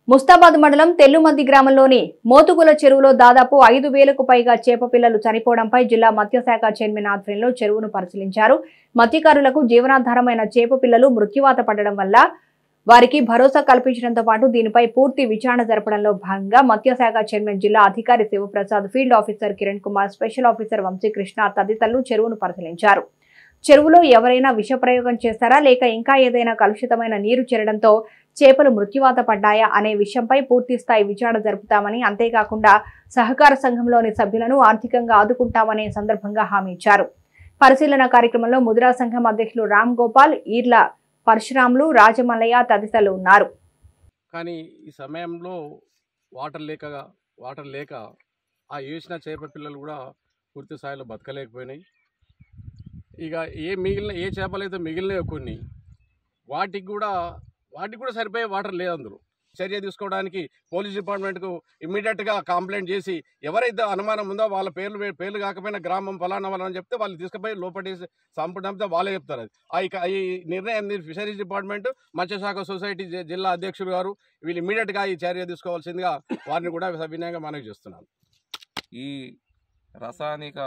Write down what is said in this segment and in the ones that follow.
ముస్తాబాద్ మండలం తెల్లుమంది గ్రామంలోని మోతుగుల చెరువులో దాదాపు ఐదు వేలకు పైగా చేప పిల్లలు చనిపోవడంపై జిల్లా మత్స్యశాఖ చైర్మన్ ఆధ్వర్యంలో చెరువును పరిశీలించారు మత్స్యకారులకు జీవనాధారమైన చేప పిల్లలు మృత్యువాత పడడం వల్ల వారికి భరోసా కల్పించడంతో పాటు దీనిపై పూర్తి విచారణ జరపడంలో భాగంగా మత్స్యశాఖ చైర్మన్ జిల్లా అధికారి Sivaprasad field officer Kiran Kumar special officer Vamsikrishna తదితరులు చెరువును పరిశీలించారు చెరువులో ఎవరైనా విషప్రయోగం చేస్తారా లేక ఇంకా ఏదైనా కలుషితమైన నీరు చేరడంతో చేపలు మృత్యువాత పడ్డాయా అనే విషయంపై పూర్తి స్థాయి విచారణ జరుపుతామని అంతేకాకుండా సహకార సంఘంలోని సభ్యులను ఆర్థికంగా ఆదుకుంటామనే సందర్భంగా హామీ ఇచ్చారు పరిశీలన కార్యక్రమంలో ముదిరా సంఘం అధ్యక్షులు రామ్ గోపాల్ ఈర్ల పరశురాములు రాజమల్లయ్య తదితరులు ఉన్నారు కానీ ఈ సమయంలో వాటర్ లేక వాటర్ లేక ఆ వేసిన చేప పిల్లలు కూడా పూర్తి స్థాయిలో బతకలేకపోయినాయి ఇక ఏ మిగిలిన ఏ చేపలు అయితే మిగిలినవి కొన్ని వాటికి కూడా వాటికి కూడా సరిపోయే వాటర్ లేదు అందులో చర్య తీసుకోవడానికి పోలీస్ డిపార్ట్మెంట్కు ఇమ్మీడియట్గా కంప్లైంట్ చేసి ఎవరైతే అనుమానం ఉందో వాళ్ళ పేర్లు పేర్లు కాకపోయినా గ్రామం ఫలానా వాళ్ళని చెప్తే వాళ్ళు తీసుకుపోయి లోపటేసి చంపడంతో వాళ్ళే చెప్తారు అది ఆ ఇక ఈ నిర్ణయం ఫిషరీస్ డిపార్ట్మెంట్ మత్స్యశాఖ సొసైటీ జి- జిల్లా అధ్యక్షుడు గారు వీళ్ళు ఇమ్మీడియట్గా ఈ చర్య తీసుకోవాల్సిందిగా వారిని కూడా సవినయంగా మనవి చేస్తున్నాను ఈ రసాయనిక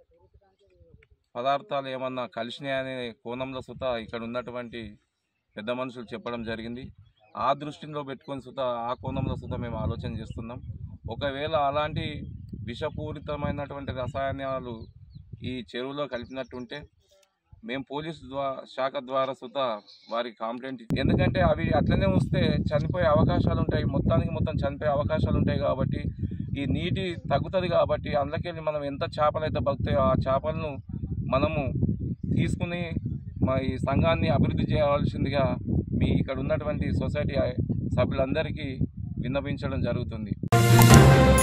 పదార్థాలు ఏమన్నా కలిసినాయనే కోణంలో సుత ఇక్కడ ఉన్నటువంటి పెద్ద మనుషులు చెప్పడం జరిగింది ఆ దృష్టిలో పెట్టుకొని సుత ఆ కోణంలో సుత మేము ఆలోచన చేస్తున్నాం ఒకవేళ అలాంటి విషపూరితమైనటువంటి రసాయనాలు ఈ చెరువులో కలిపినట్టుంటే మేము పోలీసు ద్వా శాఖ ద్వారా సుత వారికి కంప్లైంట్ ఇచ్చి- ఎందుకంటే అవి అట్లనే వస్తే చనిపోయే అవకాశాలు ఉంటాయి మొత్తానికి మొత్తం చనిపోయే అవకాశాలు ఉంటాయి కాబట్టి ఈ నీటి తగ్గుతుంది కాబట్టి అందులోకెళ్ళి మనం ఎంత చేపలు అయితే బతుకుతాయో ఆ చేపలను మనము తీసుకుని మా ఈ సంఘాన్ని అభివృద్ధి చేయవలసిందిగా మీ ఇక్కడ ఉన్నటువంటి సొసైటీ సభ్యులందరికీ విన్నపించడం జరుగుతుంది